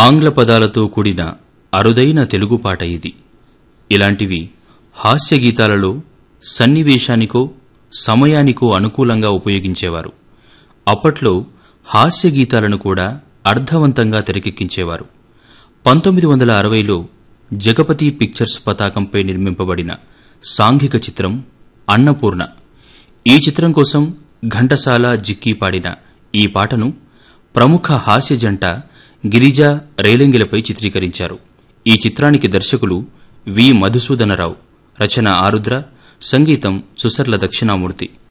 ఆంగ్ల పదాలతో కూడిన అరుదైన తెలుగు పాట ఇది ఇలాంటివి హాస్య గీతాలలో సన్నివేశానికో సమయానికో అనుకూలంగా ఉపయోగించేవారు అప్పట్లో హాస్య గీతాలను కూడా అర్థవంతంగా తెరకెక్కించేవారు పంతొమ్మిది వందల అరవైలో జగపతి పిక్చర్స్ పతాకంపై నిర్మింపబడిన సాంఘిక చిత్రం అన్నపూర్ణ ఈ చిత్రం కోసం ఘంటసాల జిక్కీ పాడిన ఈ పాటను ప్రముఖ హాస్య జంట గిరిజ రేలంగిలపై చిత్రీకరించారు ఈ చిత్రానికి దర్శకులు వి మధుసూదనరావు రచన ఆరుద్ర సంగీతం సుసర్ల దక్షిణామూర్తి